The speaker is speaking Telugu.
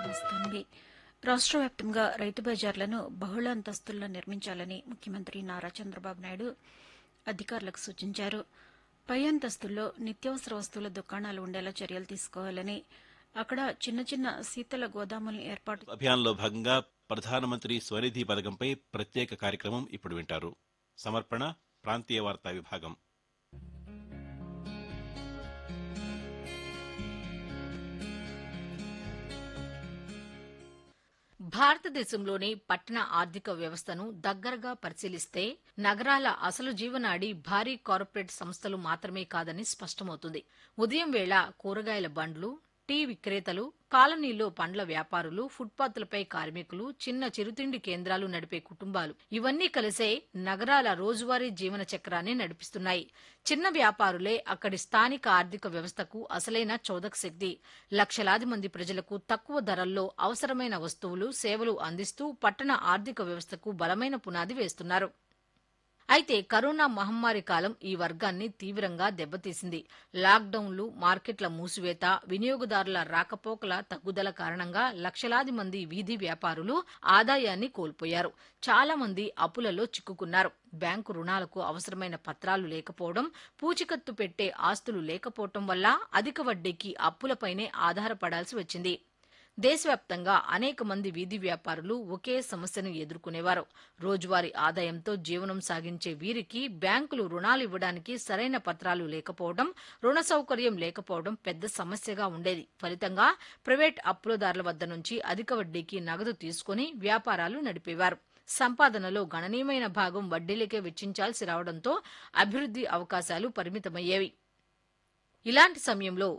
వస్తోంది రాష్ట్ర వ్యాప్తంగా రైతు బజార్లను బహుళ అంతస్తుల్లో నిర్మించాలని ముఖ్యమంత్రి నారా చంద్రబాబు నాయుడు అధికారులకు సూచించారు పై అంతస్తుల్లో నిత్యావసర వస్తువుల దుకాణాలు ఉండేలా చర్యలు తీసుకోవాలని అక్కడ చిన్న చిన్న శీతల గోదాములను ఏర్పాటు అభియాన్లో భాగంగా ప్రధానమంత్రి స్వనిధి పథకంపై ప్రత్యేక కార్యక్రమం ఇప్పుడు వింటారు సమర్పణ ప్రాంతీయ వార్తా విభాగం భారతదేశంలోని పట్టణ ఆర్థిక వ్యవస్థను దగ్గరగా పరిశీలిస్తే నగరాల అసలు జీవనాడి భారీ కార్పొరేట్ సంస్థలు మాత్రమే కాదని స్పష్టమవుతుంది ఉదయం వేళ కూరగాయల బండ్లు టీ విక్రేతలు కాలనీలో పండ్ల వ్యాపారులు ఫుట్పాత్లపై కార్మికులు చిన్న చిరుతిండి కేంద్రాలు నడిపే కుటుంబాలు ఇవన్నీ కలిసే నగరాల రోజువారీ జీవన చక్రాన్ని నడిపిస్తున్నాయి చిన్న వ్యాపారులే అక్కడి స్థానిక ఆర్థిక వ్యవస్థకు అసలైన చోదక శక్తి లక్షలాది మంది ప్రజలకు తక్కువ ధరల్లో అవసరమైన వస్తువులు సేవలు అందిస్తూ పట్టణ ఆర్థిక వ్యవస్థకు బలమైన పునాది వేస్తున్నారు అయితే కరోనా మహమ్మారి కాలం ఈ వర్గాన్ని తీవ్రంగా దెబ్బతీసింది లాక్డౌన్లు మార్కెట్ల మూసివేత వినియోగదారుల రాకపోకల తగ్గుదల కారణంగా లక్షలాది మంది వీధి వ్యాపారులు ఆదాయాన్ని కోల్పోయారు చాలా మంది అప్పులలో చిక్కుకున్నారు బ్యాంకు రుణాలకు అవసరమైన పత్రాలు లేకపోవడం పూచికత్తు పెట్టే ఆస్తులు లేకపోవడం వల్ల అధిక వడ్డీకి అప్పులపైనే ఆధారపడాల్సి వచ్చింది దేశవ్యాప్తంగా అనేక మంది వీధి వ్యాపారులు ఒకే సమస్యను ఎదుర్కొనేవారు రోజువారీ ఆదాయంతో జీవనం సాగించే వీరికి బ్యాంకులు రుణాలు ఇవ్వడానికి సరైన పత్రాలు లేకపోవడం రుణ సౌకర్యం లేకపోవడం పెద్ద సమస్యగా ఉండేది ఫలితంగా ప్రైవేట్ అప్పులదారుల వద్ద నుంచి అధిక వడ్డీకి నగదు తీసుకుని వ్యాపారాలు నడిపేవారు సంపాదనలో గణనీయమైన భాగం వడ్డీలకే వెచ్చించాల్సి రావడంతో అభివృద్ది అవకాశాలు పరిమితమయ్యేవి ఇలాంటి సమయంలో